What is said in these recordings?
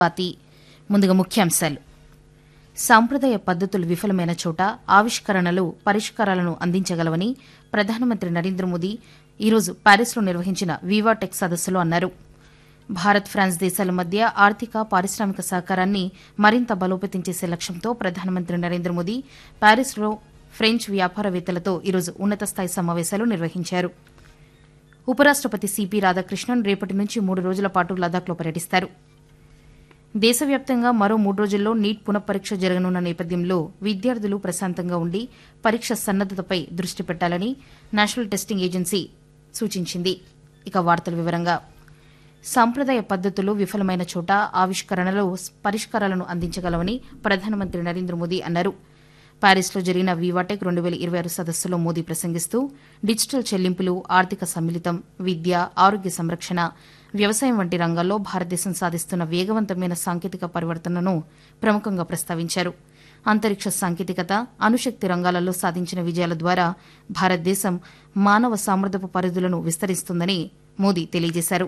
పాతి ముందుగా ముఖ్యాంశాలు సాంప్రదాయ పద్ధతులు విఫలమైన చోట ఆవిష్కరణలు పరిష్కారాలను అందించగలవని ప్రధానమంత్రి నరేంద్ర మోదీ ఈరోజు ప్యారిస్లో నిర్వహించిన వివాటెక్ సదస్సులో అన్నారు భారత్ ఫ్రాన్స్ దేశాల మధ్య ఆర్థిక పారిశ్రామిక సహకారాన్ని మరింత బలోపేతం చేసే లక్ష్యంతో ప్రధానమంత్రి నరేంద్ర మోదీ ప్యారిస్లో ఫ్రెంచ్ వ్యాపారవేత్తలతో ఈరోజు ఉన్నత స్థాయి సమావేశాలు నిర్వహించారు ఉపరాష్టపతి సిపి రాధాకృష్ణన్ రేపటి నుంచి మూడు రోజుల పాటు లదాఖ్లో పర్యటిస్తారు దేశవ్యాప్తంగా మరో మూడు రోజుల్లో నీట్ పునఃపరీక్ష జరగనున్న నేపథ్యంలో విద్యార్థులు ప్రశాంతంగా ఉండి పరీక్ష సన్నద్దతపై దృష్టి పెట్టాలని నేషనల్ టెస్టింగ్ ఏజెన్సీ సూచించింది ఇక వార్తల వివరంగా సాంప్రదాయ పద్ధతులు విఫలమైన చోట ఆవిష్కరణలు పరిష్కారాలను అందించగలవని ప్రధానమంత్రి నరేంద్ర మోదీ అన్నారు ప్యారిస్లో జరిగిన వివాటెక్ రెండు వేల ఇరవై ఆరు సదస్సులో మోదీ ప్రసంగిస్తూ డిజిటల్ చెల్లింపులు ఆర్థిక సమ్మిళితం విద్య ఆరోగ్య సంరక్షణ వ్యవసాయం వంటి రంగాల్లో భారతదేశం సాధిస్తున్న వేగవంతమైన సాంకేతిక పరివర్తనను ప్రముఖంగా ప్రస్తావించారు అంతరిక్ష సాంకేతికత అణుశక్తి రంగాలలో సాధించిన విజయాల ద్వారా భారతదేశం మానవ సామర్థ్యపు పరిధులను విస్తరిస్తుందని మోదీ తెలియజేశారు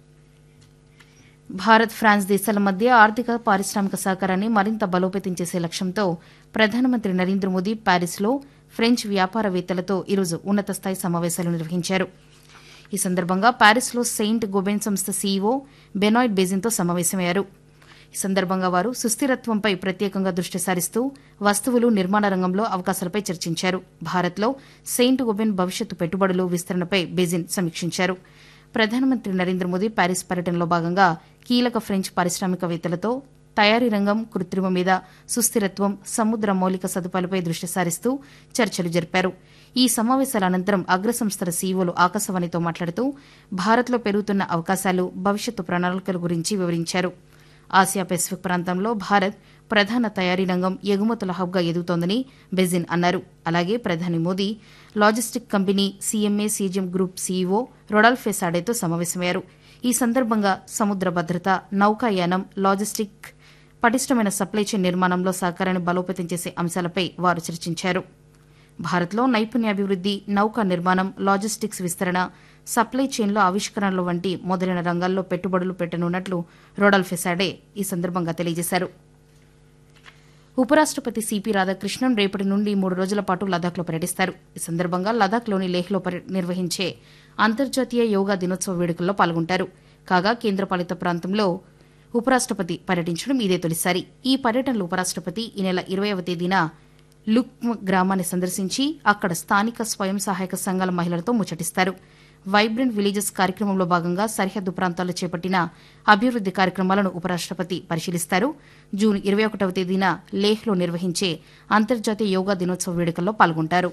భారత్ ఫ్రాన్స్ దేశాల మధ్య ఆర్థిక పారిశ్రామిక సహకారాన్ని మరింత బలోపేతం చేసే లక్ష్యంతో ప్రధానమంత్రి నరేంద్ర మోదీ ప్యారిస్లో ఫ్రెంచ్ వ్యాపారవేత్తలతో ఈరోజు ఉన్నత స్థాయి సమావేశాలు నిర్వహించారు ఈ సందర్భంగా ప్యారిస్లో సెయింట్ గోబెన్ సంస్థ సీఈఓ బెనాయిడ్ బేజిన్తో సమావేశమయ్యారు ఈ సందర్భంగా వారు సుస్థిరత్వంపై ప్రత్యేకంగా దృష్టి సారిస్తూ వస్తువులు నిర్మాణ రంగంలో అవకాశాలపై చర్చించారు భారత్లో సెయింట్ గోబెన్ భవిష్యత్తు పెట్టుబడులు విస్తరణపై బేజిన్ సమీక్షించారు ప్రధానమంత్రి నరేంద్ర మోదీ ప్యారిస్ పర్యటనలో భాగంగా కీలక ఫ్రెంచ్ పారిశ్రామికవేత్తలతో తయారీ రంగం కృత్రిమ మీద సుస్థిరత్వం సముద్ర మౌలిక సదుపాయాలపై దృష్టి సారిస్తూ చర్చలు జరిపారు ఈ సమావేశాల అనంతరం అగ్రసంస్థల సీఈఓలు ఆకాశవాణితో మాట్లాడుతూ భారత్లో పెరుగుతున్న అవకాశాలు భవిష్యత్తు ప్రణాళికల గురించి వివరించారు ఆసియా పెసిఫిక్ ప్రాంతంలో భారత్ ప్రధాన తయారీ రంగం ఎగుమతుల హబ్గా ఎదుగుతోందని బెజిన్ అన్నారు అలాగే ప్రధాని Modi logistic company CMA CGM group CEO Rodolphe సాడేతో సమావేశమయ్యారు ఈ సందర్భంగా సముద్ర భద్రత నౌకాయానం లాజిస్టిక్ పటిష్టమైన సప్లై చైన్ నిర్మాణంలో సహకారాన్ని బలోపేతం చేసే అంశాలపై వారు చర్చించారు భారత్లో నైపుణ్యాభివృద్ది నౌకా నిర్మాణం లాజిస్టిక్స్ విస్తరణ సప్లై చైన్లో ఆవిష్కరణలు వంటి మొదలైన రంగాల్లో పెట్టుబడులు పెట్టనున్నట్లు రోడల్ ఫెసాడే ఈ సందర్భంగా తెలియజేశారు ఉపరాష్టపతి సిపి రాధాకృష్ణన్ రేపటి నుండి మూడు రోజుల పాటు లదాఖ్లో పర్యటిస్తారు ఈ సందర్భంగా లదాఖ్లోని లేహ్లో నిర్వహించే అంతర్జాతీయ యోగా దినోత్సవ వేడుకల్లో పాల్గొంటారు కాగా కేంద్రపాలిత ప్రాంతంలో ఉపరాష్టపతి పర్యటించడం ఇదే తొలిసారి ఈ పర్యటనలో ఉపరాష్టపతి ఈ నెల ఇరవైవ తేదీన లుక్మ్ గ్రామాన్ని సందర్శించి అక్కడ స్థానిక స్వయం సహాయక సంఘాల మహిళలతో ముచ్చటిస్తారు వైబ్రెంట్ విలేజెస్ కార్యక్రమంలో భాగంగా సరిహద్దు ప్రాంతాల్లో చేపట్టిన అభివృద్ది కార్యక్రమాలను ఉపరాష్టపతి పరిశీలిస్తారు జూన్ ఇరవై ఒకటవ తేదీన లేహ్లో నిర్వహించే అంతర్జాతీయ యోగా దినోత్సవ వేడుకల్లో పాల్గొంటారు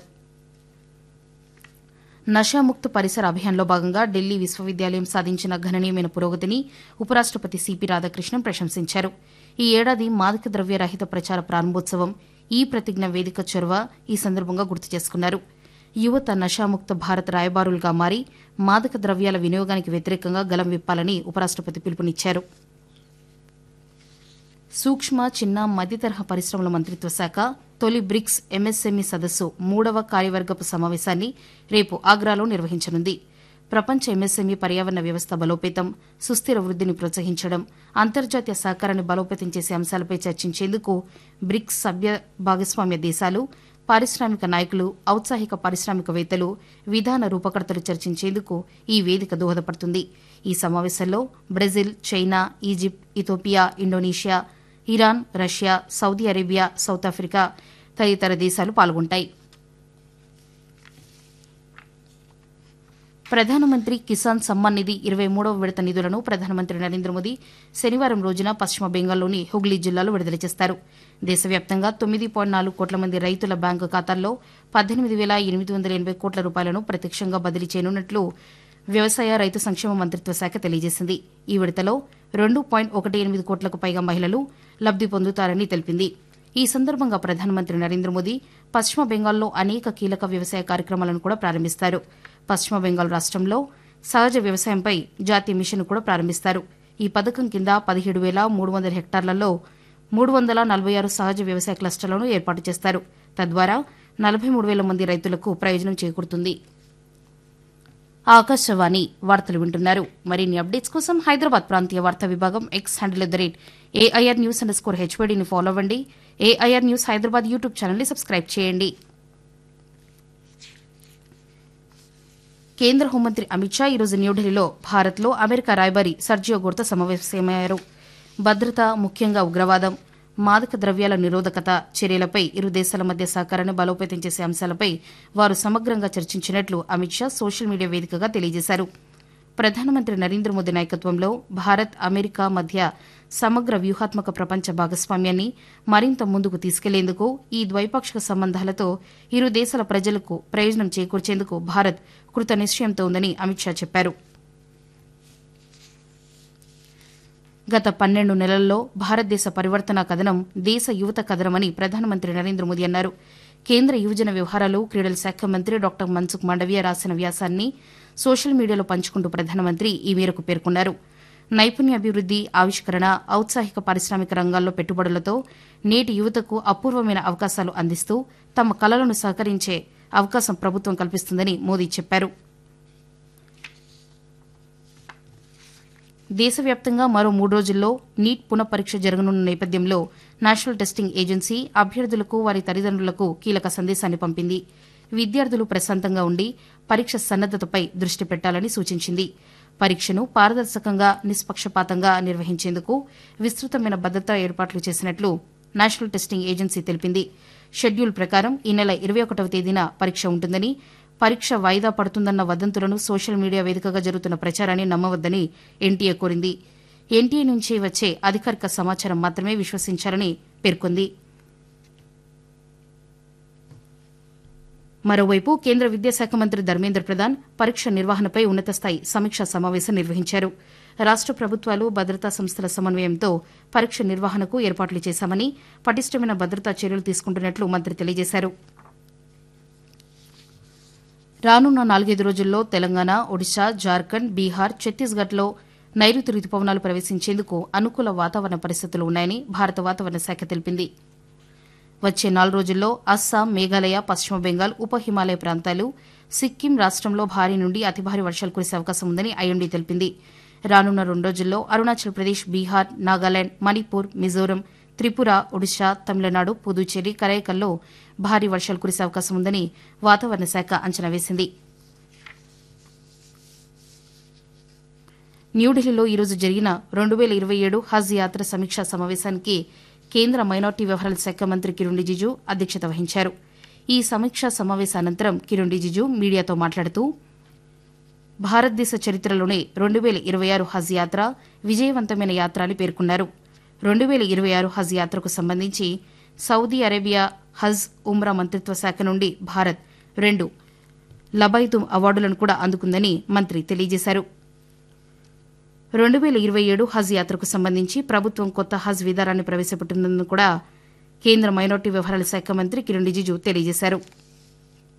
నషాముక్త పరిసర అభియాన్లో భాగంగా ఢిల్లీ విశ్వవిద్యాలయం సాధించిన గణనీయమైన పురోగతిని ఉపరాష్టపతి సిపి రాధాకృష్ణన్ ప్రశంసించారు ఈ ఏడాది మాదక ద్రవ్య రహిత ప్రచార ప్రారంభోత్సవం ఈ ప్రతిజ్ఞ వేదిక చొరవ ఈ సందర్భంగా గుర్తు చేసుకున్నారు యువత నషాముక్త భారత్ రాయబారులుగా మారి మాదక ద్రవ్యాల వినియోగానికి వ్యతిరేకంగా గలం విప్పాలని ఉపరాష్టపతి పిలుపునిచ్చారు సూక్ష్మ చిన్న మధ్యతరహా పరిశ్రమల మంత్రిత్వ శాఖ తొలి బ్రిక్స్ ఎంఎస్ఎంఈ సదస్సు మూడవ కార్యవర్గపు సమావేశాన్ని రేపు ఆగ్రాలో నిర్వహించనుంది ప్రపంచ ఎంఎస్ఎంఈ పర్యావరణ వ్యవస్థ బలోపేతం సుస్థిర వృద్దిని ప్రోత్సహించడం అంతర్జాతీయ సహకారాన్ని బలోపేతం చేసే అంశాలపై చర్చించేందుకు బ్రిక్స్ సభ్య భాగస్వామ్య దేశాలు పారిశ్రామిక నాయకులు ఔత్సాహిక పారిశ్రామికవేత్తలు విధాన రూపకర్తలు చర్చించేందుకు ఈ వేదిక దోహదపడుతుంది ఈ సమావేశంలో Brazil China Egypt Ethiopia Indonesia Iran Russia Saudi Arabia South Africa తదితర దేశాలు పాల్గొంటాయి ప్రధానమంత్రి కిసాన్ సమ్మాన్ నిధి ఇరవై మూడవ విడత నిధులను ప్రధానమంత్రి నరేంద్ర మోదీ శనివారం రోజున పశ్చిమ బెంగాల్లోని హుగ్లీ జిల్లాలో విడుదల చేస్తారు దేశవ్యాప్తంగా తొమ్మిది పాయింట్ నాలుగు కోట్ల మంది రైతుల బ్యాంకు ఖాతాల్లో పద్దెనిమిది వేల ఎనిమిది వందల ఎనభై కోట్ల రూపాయలను ప్రత్యక్షంగా బదిలీ చేయనున్నట్లు వ్యవసాయ రైతు సంక్షేమ మంత్రిత్వ శాఖ తెలియజేసింది ఈ విడతలో రెండు పాయింట్ ఒకటి ఎనిమిది కోట్లకు పైగా మహిళలు లబ్ది పొందుతారని తెలిపింది ఈ సందర్భంగా ప్రధానమంత్రి నరేంద్ర మోదీ పశ్చిమ బెంగాల్లో అనేక కీలక వ్యవసాయ కార్యక్రమాలను కూడా ప్రారంభిస్తారు పశ్చిమ బెంగాల్ రాష్టంలో సహజ వ్యవసాయంపై జాతీయ మిషన్ కూడా ప్రారంభిస్తారు ఈ పథకం కింద పదిహేడు వేల మూడు వందల హెక్టార్లలో మూడు వందల నలభై ఆరు సహజ వ్యవసాయ క్లస్టర్లను ఏర్పాటు చేస్తారు తద్వారా నలభై మూడు వేల మంది రైతులకు ప్రయోజనం చేకూరుతుంది ఆకాశవాణి వార్తలు వింటున్నారు మరిన్ని అప్డేట్స్ కోసం హైదరాబాద్ ప్రాంతీయ వార్తా విభాగం X handle at the rate AIR news under score హెచ్వైడీని ఫాలో అవ్వండి ఏఐఆర్ న్యూస్ హైదరాబాద్ యూట్యూబ్ ఛానల్ని సబ్స్క్రైబ్ చేయండి కేంద్ర హోంమంత్రి అమిత్ షా ఈరోజు న్యూఢిల్లీలో భారత్లో అమెరికా రాయబారి సర్జియో గోర్తో సమావేశమయ్యారు భద్రత ముఖ్యంగా ఉగ్రవాదం మాదక ద్రవ్యాల నిరోధకత చర్యలపై ఇరు దేశాల మధ్య సహకారాన్ని బలోపేతం చేసే అంశాలపై వారు సమగ్రంగా చర్చించినట్లు అమిత్ షా సోషల్ మీడియా వేదికగా తెలియజేశారు ప్రధానమంత్రి నరేంద్ర మోదీ నాయకత్వంలో భారత్ అమెరికా మధ్య సమగ్ర వ్యూహాత్మక ప్రపంచ భాగస్వామ్యాన్ని మరింత ముందుకు తీసుకెళ్లేందుకు ఈ ద్వైపాక్షిక సంబంధాలతో ఇరు దేశాల ప్రజలకు ప్రయోజనం చేకూర్చేందుకు భారత్ కృత నిశ్చయంతో ఉందని అమిత్ షా చెప్పారు గత పన్నెండు నెలల్లో భారతదేశ పరివర్తన కథనం దేశ యువత కథనమని ప్రధానమంత్రి నరేంద్ర మోదీ అన్నారు కేంద్ర యువజన వ్యవహారాలు క్రీడల శాఖ మంత్రి డాక్టర్ మన్సుఖ్ మాండవీయ రాసిన వ్యాసాన్ని సోషల్ మీడియాలో పంచుకుంటూ ప్రధానమంత్రి ఈ మేరకు పేర్కొన్నారు నైపుణ్యాభివృద్ది ఆవిష్కరణ ఔత్సాహిక పారిశ్రామిక రంగాల్లో పెట్టుబడులతో నేటి యువతకు అపూర్వమైన అవకాశాలు అందిస్తూ తమ కలలను సహకరించే అవకాశం ప్రభుత్వం కల్పిస్తుందని మోదీ చెప్పారు దేశవ్యాప్తంగా మరో మూడు రోజుల్లో నీట్ పునఃపరీక్ష జరగనున్న నేపథ్యంలో నేషనల్ టెస్టింగ్ ఏజెన్సీ అభ్యర్థులకు వారి తల్లిదండ్రులకు కీలక సందేశాన్ని పంపింది విద్యార్థులు ప్రశాంతంగా ఉండి పరీక్ష సన్నద్దతపై దృష్టి పెట్టాలని సూచించింది పరీక్షను పారదర్శకంగా నిష్పక్షపాతంగా నిర్వహించేందుకు విస్తృతమైన భద్రతా ఏర్పాట్లు చేసినట్లు నేషనల్ టెస్టింగ్ ఏజెన్సీ తెలిపింది షెడ్యూల్ ప్రకారం ఈ నెల ఇరవై ఒకటవ తేదీన పరీక్ష ఉంటుందని పరీక్ష వాయిదా పడుతుందన్న వదంతులను సోషల్ మీడియా వేదికగా జరుగుతున్న ప్రచారాన్ని నమ్మవద్దని ఎన్టీఏ కోరింది ఎన్టీఏ నుంచి వచ్చే అధికారిక సమాచారం మాత్రమే విశ్వసించాలని పేర్కొంది మరోవైపు కేంద్ర విద్యాశాఖ మంత్రి ధర్మేంద్ర ప్రధాన్ పరీక్ష నిర్వహణపై ఉన్నతస్థాయి సమీక్షా సమావేశం నిర్వహించారు రాష్ట ప్రభుత్వాలు భద్రతా సంస్థల సమన్వయంతో పరీక్ష నిర్వహణకు ఏర్పాట్లు చేశామని పటిష్టమైన భద్రతా చర్యలు తీసుకుంటున్నట్లు మంత్రి తెలియజేశారు రానున్న నాలుగైదు రోజుల్లో తెలంగాణ ఒడిశా జార్ఖండ్ బీహార్ ఛత్తీస్గఢ్లో నైరుతి రుతుపవనాలు ప్రవేశించేందుకు అనుకూల వాతావరణ పరిస్థితులు ఉన్నాయని భారత వాతావరణ శాఖ తెలిపింది వచ్చే నాలుగు రోజుల్లో అస్సాం మేఘాలయ పశ్చిమ బెంగాల్ ఉప హిమాలయ ప్రాంతాలు సిక్కిం రాష్టంలో భారీ నుండి అతి భారీ వర్షాలు కురిసే అవకాశం ఉందని ఐఎండీ తెలిపింది రానున్న రెండు రోజుల్లో అరుణాచల్ ప్రదేశ్ బీహార్ నాగాలాండ్ మణిపూర్ మిజోరం త్రిపుర ఒడిశా తమిళనాడు పుదుచ్చేరి కరైకల్లో భారీ వర్షాలు కురిసే అవకాశం ఉందని వాతావరణ శాఖ అంచనా వేసింది న్యూఢిల్లీలో ఈరోజు జరిగిన రెండు వేల ఇరవై ఏడు హజ్ యాత్ర సమీక్షా సమావేశానికి కేంద్ర మైనార్టీ వ్యవహారాల శాఖ మంత్రి కిరణ్ రిజిజు అధ్యక్షత వహించారు ఈ సమీక్షా సమావేశ అనంతరం కిరణ్ రిజిజు మీడియాతో మాట్లాడుతూ భారతదేశ చరిత్రలోనే రెండు వేల ఇరవై ఆరు హజ్ యాత్ర విజయవంతమైన యాత్ర అని పేర్కొన్నారు రెండు వేల ఇరవై ఆరు హజ్ యాత్రకు సంబంధించి సౌదీ అరేబియా హజ్ ఉమ్రా మంత్రిత్వ శాఖ నుండి భారత్ రెండు లబైతుమ్ అవార్డులను కూడా అందుకుందని మంత్రి తెలియజేశారు రెండు వేల ఇరవై ఏడు హజ్ యాత్రకు సంబంధించి ప్రభుత్వం కొత్త హజ్ విధానాన్ని ప్రవేశపెట్టిందని కూడా కేంద్ర మైనార్టీ వ్యవహారాల శాఖ మంత్రి కిరణ్ రిజిజు తెలియజేశారు